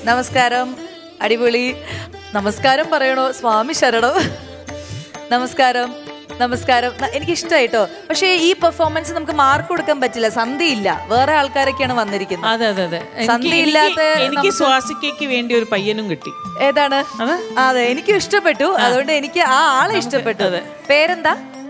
നമസ്കാരം അടിപൊളി നമസ്കാരം പറയണോ സ്വാമി ശരണം നമസ്കാരം നമസ്കാരം ന- എനിക്ക് ഇഷ്ടമായിട്ടോ പക്ഷേ ഈ പെർഫോമൻസ് നമുക്ക് മാർക്ക് കൊടുക്കാൻ പറ്റില്ല സന്ധ്യയില്ല വേറെ ആൾക്കാരൊക്കെയാണ് വന്നിരിക്കുന്നത് അതെ അതെ അതെ എനിക്ക് സന്ധ്യയില്ലാത്ത എനിക്ക് എനിക്ക് സ്വാസിക്കയ്ക്ക് വേണ്ടി ഒരു പയ്യനും കിട്ടി ഏതാണ് അതെ എനിക്കും ഇഷ്ടപ്പെട്ടു അതുകൊണ്ട് എനിക്ക് ആ ആളെ ഇഷ്ടപ്പെട്ടു പേരെന്താ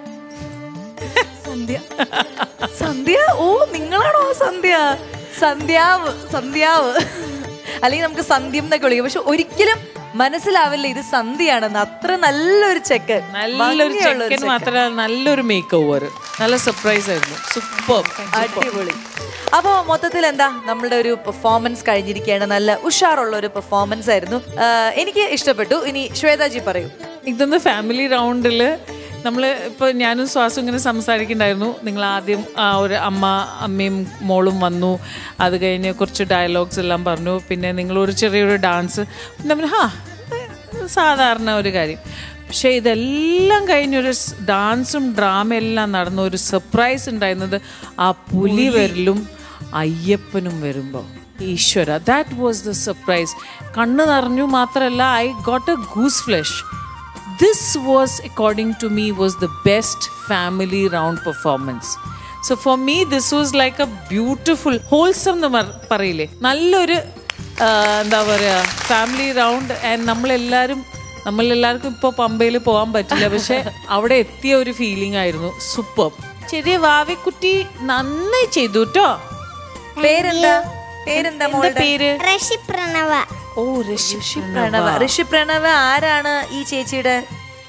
സന്ധ്യ സന്ധ്യ ഓ നിങ്ങളാണോ ആ സന്ധ്യ സന്ധ്യാവ് സന്ധ്യാവ് അല്ലെങ്കിൽ നമുക്ക് സന്ധ്യം എന്നൊക്കെ വിളിക്കും പക്ഷെ ഒരിക്കലും മനസ്സിലാവില്ല ഇത് സന്ധ്യയാണെന്ന് അത്ര നല്ലൊരു ചെക്ക് നല്ലൊരു ചെക്കൻ മാത്രമല്ല നല്ലൊരു മേക്ക് ഓവർ നല്ല സർപ്രൈസ് ആയിരുന്നു സൂപ്പർ അടിപൊളി അപ്പോ മൊത്തത്തിൽ എന്താ നമ്മളുടെ ഒരു പെർഫോമൻസ് കഴിഞ്ഞിരിക്കുകയാണ് നല്ല ഉഷാറുള്ള ഒരു പെർഫോമൻസ് ആയിരുന്നു ആ, എനിക്ക് ഇഷ്ടപ്പെട്ടു ഇനി ശ്വേതാജി പറയൂ ഇതൊന്ന് ഫാമിലി റൗണ്ടിൽ നമ്മൾ ഇപ്പോൾ ഞാനും ശ്വാസം ഇങ്ങനെ സംസാരിക്കുന്നുണ്ടായിരുന്നു നിങ്ങൾ ആദ്യം ആ ഒരു അമ്മ അമ്മയും മോളും വന്നു അത് കഴിഞ്ഞ് കുറച്ച് ഡയലോഗ്സ് എല്ലാം പറഞ്ഞു പിന്നെ നിങ്ങളൊരു ചെറിയൊരു ഡാൻസ് നമ്മൾ ഹാ സാധാരണ ഒരു കാര്യം പക്ഷേ ഇതെല്ലാം കഴിഞ്ഞൊരു സ് ഡാൻസും ഡ്രാമ എല്ലാം നടന്ന ഒരു സർപ്രൈസ് ഉണ്ടായിരുന്നത് ആ പുലി വരലും അയ്യപ്പനും വരുമ്പോൾ ഈശ്വര ദാറ്റ് വാസ് ദ സർപ്രൈസ് കണ്ണ് നിറഞ്ഞു മാത്രമല്ല I got a goose flesh this was according to me was the best family round performance so for me this was like a beautiful wholesome എന്ന് പറ- പറയില്ലേ നല്ലൊരു ആ, എന്താ പറയുക ഫാമിലി റൗണ്ട് ആൻഡ് നമ്മളെല്ലാവരും നമ്മളെല്ലാവർക്കും ഇപ്പോൾ പമ്പയിൽ പോകാൻ പറ്റില്ല പക്ഷെ അവിടെ എത്തിയ ഒരു ഫീലിംഗ് ആയിരുന്നു സൂപ്പർ ചെറിയ വാവിക്കുട്ടി നന്നായി ചെയ്തു കേട്ടോ പേരെന്താ പേരെന്താ എന്താ മോളുടെ പേര് റഷി പ്രണവ ഓ ഋഷി പ്രണവ ഋഷി പ്രണവ് ആരാണ് ഈ ചേച്ചിയുടെ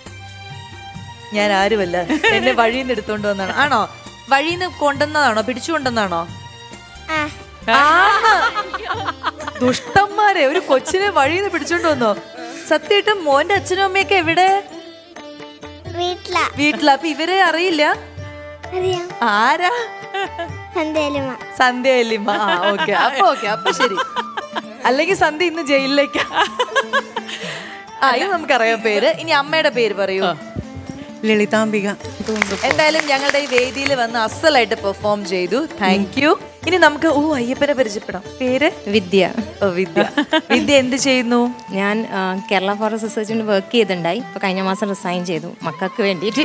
ഞാൻ ആരുമല്ല എന്നെ വഴിയിൽ നിന്ന് എടുത്തോണ്ട് വന്നാണ് ആണോ വഴിയിൽ നിന്ന് കൊണ്ടുവന്നതാണോ പിടിച്ചു കൊണ്ടുവന്നാണോ ആ ദുഷ്ടന്മാരെ ഒരു കൊച്ചിനെ വഴിയിൽ നിന്ന് പിടിച്ചോണ്ട് വന്നോ സത്യമായിട്ടും മോന്റെ അച്ഛനും അമ്മയൊക്കെ എവിടെ വീട്ടിലാ വീട്ടിലാ അപ്പൊ ഇവരെ അറിയില്ല അറിയാം ആരാ എന്തേലും സന്ധ്യ വല്യമ്മ ആ ഓക്കെ അപ്പൊ ഓക്കെ അപ്പൊ ശരി അല്ലെങ്കിൽ സന്ധ്യ ഇന്ന് ജയിലിലേക്കാ ആ ഇത് നമുക്കറിയാം പേര് ഇനി അമ്മയുടെ പേര് പറയൂ ലളിതാംബിക എന്തായാലും ഞങ്ങളുടെ ഈ വേദിയിൽ വന്ന് അസലായിട്ട് പെർഫോം ചെയ്തു താങ്ക് യു ഇനി നമുക്ക് ഓ അയ്യപ്പനെ പരിചയപ്പെടാം പേര് വിദ്യ ഓ വിദ്യ വിദ്യ എന്ത് ചെയ്യുന്നു ഞാൻ ആ, കേരള ഫോറസ്റ്റ് റിസർച്ചിന് വർക്ക് ചെയ്തിട്ടുണ്ടായി ഇപ്പൊ കഴിഞ്ഞ മാസം റിസൈൻ ചെയ്തു മക്കൾക്ക് വേണ്ടിയിട്ട്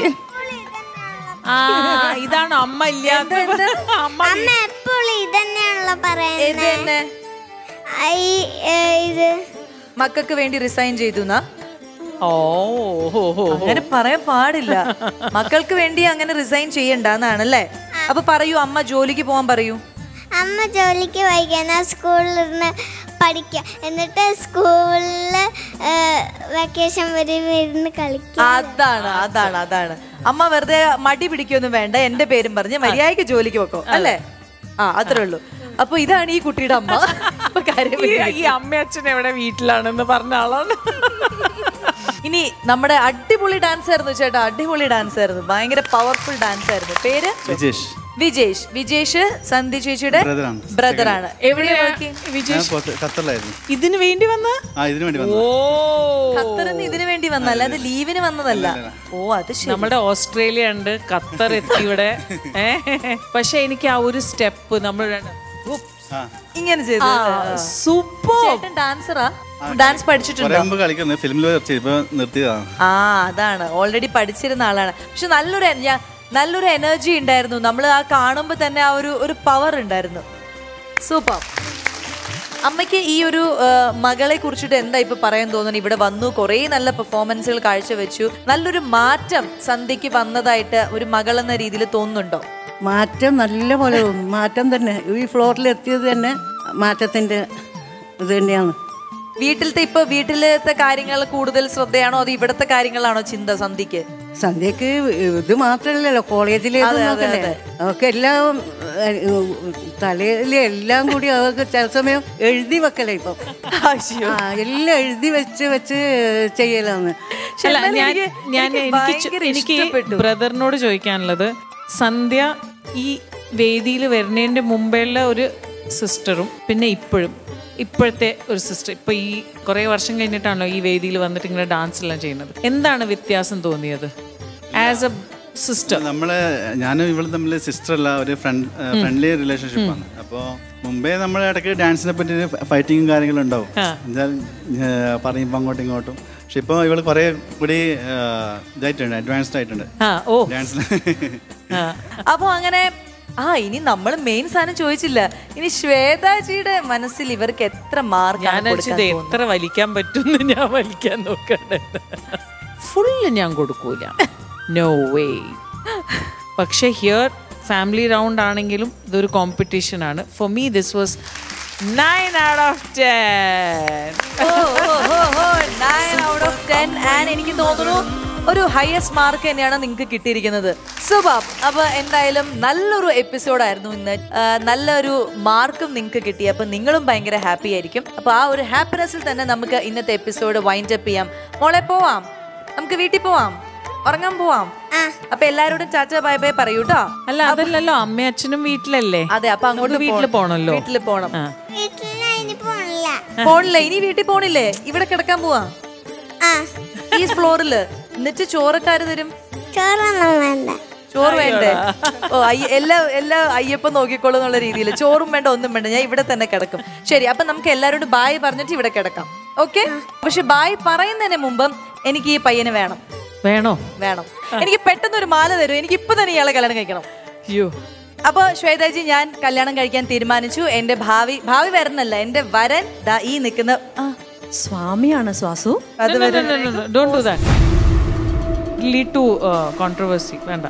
ആ ഇതാണ് അമ്മ ഇല്ലാത്ത അമ്മ അമ്മ എപ്പോഴും ഇതന്നെയാണല്ലോ ഏത് പറയുന്നത് തന്നെ ഈ ഏ, ഇത് മക്കൾക്ക് വേണ്ടി റിസൈൻ ചെയ്തു എന്നാ ഓ ഹോ ഹോ അങ്ങനെ പറയാൻ പാടില്ല മക്കൾക്ക് വേണ്ടി അങ്ങനെ റിസൈൻ ചെയ്യണ്ടെന്നാണല്ലേ അപ്പൊ പറയൂ അമ്മ ജോലിക്ക് പോവാൻ പറയൂ അമ്മ ജോലിക്ക് വൈകുന്ന സ്കൂളിൽ ഇരുന്ന് പഠിക്കുക എന്നിട്ട് സ്കൂളിൽ വെക്കേഷൻ വരുമ്പോൾ ഇരുന്ന് കളിക്കുക അതാണ് അതാണ് അതാണ് അമ്മ വെറുതെ മടി പിടിക്കൊന്നും വേണ്ട എന്റെ പേരും പറഞ്ഞ് മര്യാദയ്ക്ക് ജോലിക്ക് വെക്കോ അല്ലേ ആ അത്രേ ഉള്ളൂ അപ്പൊ ഇതാണ് ഈ കുട്ടിയുടെ അമ്മ അപ്പൊ കാര്യം ഈ- ഈ അമ്മയച്ഛൻ എവിടെ വീട്ടിലാണെന്ന് പറഞ്ഞ ആളാണ് ഇനി നമ്മുടെ അടിപൊളി ഡാൻസ് ആയിരുന്നു ചേട്ടാ അടിപൊളി ഡാൻസ് ആയിരുന്നു ഭയങ്കര പവർഫുൾ ഡാൻസ് ആയിരുന്നു പേര് വിജേഷ് വിജേഷ് വിജേഷ് സന്ധി ചേച്ചിയുടെ ബ്രദറാണ് ബ്രദറാണ് എവിടെ വർക്ക് ഞാൻ പുറത്ത് ഖത്തറിലായിരുന്നു ഇതിന് വേണ്ടി വന്ന ആ ഇതിനു വേണ്ടി ഓ വന്നു ഖത്തറിന്ന് ഇതിനു വേണ്ടി വന്നല്ല അത് ലീവിന് വന്നതല്ല ഓ അത് ശരി നമ്മുടെ ഓസ്ട്രേലിയ ഉണ്ട് ഖത്തർ എത്തി ഇവിടെ ഏ പക്ഷെ എനിക്ക് ആ ഒരു സ്റ്റെപ്പ് നമ്മൾ ആ ഇങ്ങനെ ചെയ്തു സൂപ്പർ ചേട്ടൻ ഡാൻസറാ ഡാൻസ് പഠിച്ചിട്ടുണ്ടോ കുറെ മുമ്പ് കളിക്കുന്നത് ഫിലിമിൽ ഇപ്പൊ നിർത്തിയതാണ് ആ അതാണ് ഓൾറെഡി പഠിച്ചിരുന്ന ആളാണ് പക്ഷെ നല്ലൊരു എന- ഞാൻ നല്ലൊരു എനർജി ഉണ്ടായിരുന്നു നമ്മൾ ആ കാണുമ്പോൾ തന്നെ ആ ഒരു ഒരു പവർ ഉണ്ടായിരുന്നു സൂപ്പർ അമ്മയ്ക്ക് ഈ ഒരു ആ, മകളെ കുറിച്ചിട്ട് എന്താ ഇപ്പൊ പറയാൻ തോന്നുന്നു ഇവിടെ വന്നു കുറേ നല്ല പെർഫോമൻസുകൾ കാഴ്ചവെച്ചു നല്ലൊരു മാറ്റം സന്ധ്യക്ക് വന്നതായിട്ട് ഒരു മകൾ എന്ന രീതിയിൽ തോന്നുന്നുണ്ടോ മാറ്റം നല്ല പോലെ തോന്നും മാറ്റം തന്നെ ഈ ഫ്ലോറിൽ എത്തിയത് തന്നെ മാറ്റത്തിന്റെ ഇത് തന്നെയാണ് വീട്ടിലത്തെ ഇപ്പൊ വീട്ടിലത്തെ കാര്യങ്ങൾ കൂടുതൽ ശ്രദ്ധയാണോ അത് ഇവിടത്തെ കാര്യങ്ങളാണോ ചിന്ത സന്ധ്യക്ക് സന്ധ്യക്ക് ഇത് മാത്രമല്ലല്ലോ കോളേജിലേത് നോക്കണ്ടേ അവർക്ക് എല്ലാം തലയിൽ എല്ലാം കൂടി അവർക്ക് ചില സമയം എഴുതി വെക്കലേ ഇപ്പം ആ എല്ലാം എഴുതി വെച്ച് വെച്ച് ചെയ്യലാന്ന് പക്ഷെ അല്ല എന്നാലും ഞാൻ എനിക്ക് ഞാൻ എനിക്ക് എനിക്ക് ഭയങ്കര ചോ- എനിക്ക് ഇഷ്ടപ്പെട്ടു. ബ്രദറിനോട് ചോദിക്കാനുള്ളത് സന്ധ്യ ഈ വേദിയിൽ വരുന്നതിന്റെ മുമ്പേയുള്ള ഒരു സിസ്റ്ററും പിന്നെ ഇപ്പോഴും ഇപ്പോഴത്തെ ഒരു സിസ്റ്റർ ഇപ്പൊ ഈ കുറെ വർഷം കഴിഞ്ഞിട്ടാണല്ലോ ഈ വേദിയിൽ വന്നിട്ട് ഇങ്ങനെ ഡാൻസ് എല്ലാം ചെയ്യുന്നത് എന്താണ് വ്യത്യാസം തോന്നിയത് ആസ് എ സിസ്റ്റർ നമ്മള് ഞാനും ഇവള് തമ്മിൽ സിസ്റ്റർ അല്ല ഒരു ഫ്രണ്ട് ഫ്രണ്ട്ലി റിലേഷൻഷിപ്പ് ആണ് അപ്പോൾ മുമ്പേ നമ്മൾ ഇടയ്ക്ക് ഡാൻസിനെ പറ്റി ഫൈറ്റിങ്ങും കാര്യങ്ങളും ഉണ്ടാവും ആ. എന്നാൽ പറയുമ്പോൾ അങ്ങോട്ടും ഇങ്ങോട്ടും പക്ഷെ ഇപ്പോൾ ഇവൾ കുറേ കൂടി ആ, ഇതായിട്ടുണ്ട് അഡ്വാൻസ്ഡ് ആയിട്ടുണ്ട് ആ ഓ ഡാൻസിൽ ആ അപ്പൊ അങ്ങനെ ആ ഇനി നമ്മൾ മെയിൻ സാധനം ചോദിച്ചില്ല ഇനി ശ്വേതാജിയുടെ മനസ്സിൽ ഇവർക്ക് എത്ര മാർക്ക് ഞാൻ ഇത് എത്ര വലിക്കാൻ പറ്റുമെന്ന് ഞാൻ വലിക്കാൻ നോക്കണ്ട ഫുള്ള് ഞാൻ കൊടുക്കൂല നോ വേ പക്ഷെ ഹിയർ ഫാമിലി റൗണ്ട് ആണെങ്കിലും ഇതൊരു കോമ്പറ്റീഷൻ ആണ് for me this was nine out of ten out of ten and എനിക്ക് തോന്നുന്നു ഒരു ഹയസ്റ്റ് മാർക്ക് തന്നെയാണ് നിങ്ങൾക്ക് കിട്ടിയിരിക്കുന്നത് സുബാബ് അപ്പൊ എന്തായാലും നല്ലൊരു എപ്പിസോഡായിരുന്നു ഇന്ന് ആ, നല്ലൊരു മാർക്കും നിങ്ങൾക്ക് കിട്ടി അപ്പൊ നിങ്ങളും ഭയങ്കര ഹാപ്പി ആയിരിക്കും അപ്പൊ ആ ഒരു ഹാപ്പിനെസ്സിൽ തന്നെ നമുക്ക് ഇന്നത്തെ എപ്പിസോഡ് വൈൻഡ് അപ്പ് ചെയ്യാം മോളെ പോവാം നമുക്ക് വീട്ടിൽ പോവാം ഉറങ്ങാൻ പോവാം അപ്പൊ എല്ലാരോടും ചാച്ച ബൈ ബൈ പറയൂട്ടോ അല്ല അതല്ലല്ലോ അമ്മയും അച്ഛനും വീട്ടിലല്ലേ അതെ അപ്പൊ അങ്ങോട്ട് നമുക്ക് വീട്ടിൽ പോണല്ലോ വീട്ടിൽ പോണം ആ. വീട്ടിൽ അതിന് പോണില്ല പോണില്ലേ ഇനി വീട്ടിൽ പോണില്ലേ ഇവിടെ കിടക്കാൻ പോവാ ആ ഈ ഫ്ലോറില് എന്നിട്ട് ചോറക്കാര് തരും ചോറൊന്നും വേണ്ട ചോറ് വേണ്ടേ ഓ അയ്യ എല്ലാ എല്ലാ അയ്യപ്പൻ നോക്കിക്കോളും എന്നുള്ള രീതിയിൽ ചോറും വേണ്ട ഒന്നും വേണ്ട ഞാൻ ഇവിടെ തന്നെ കിടക്കും ശരി അപ്പൊ നമുക്ക് എല്ലാവരോടും ബായ് പറഞ്ഞിട്ട് ഇവിടെ കിടക്കാം ഓക്കെ പക്ഷെ ബായ് പറയുന്നതിന് മുമ്പ് എനിക്ക് ഈ പയ്യനെ വേണം വേണോ വേണം എനിക്ക് പെട്ടെന്ന് ഒരു മാല തരും എനിക്ക് ഇപ്പൊ തന്നെ ഇയാളെ കല്യാണം കഴിക്കണം അയ്യോ അപ്പൊ ശ്വേതാജി ഞാൻ കല്യാണം കഴിക്കാൻ തീരുമാനിച്ചു എന്റെ ഭാവി ഭാവി വരണല്ല എന്റെ വരൻ ദാ ഈ നിൽക്കുന്ന ആ, സ്വാമിയാണ് സ്വാസു അത് വരൻ don't do that lead to controversy വേണ്ട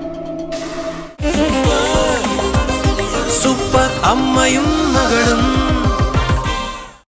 സൂപ്പർ അമ്മയും മകളും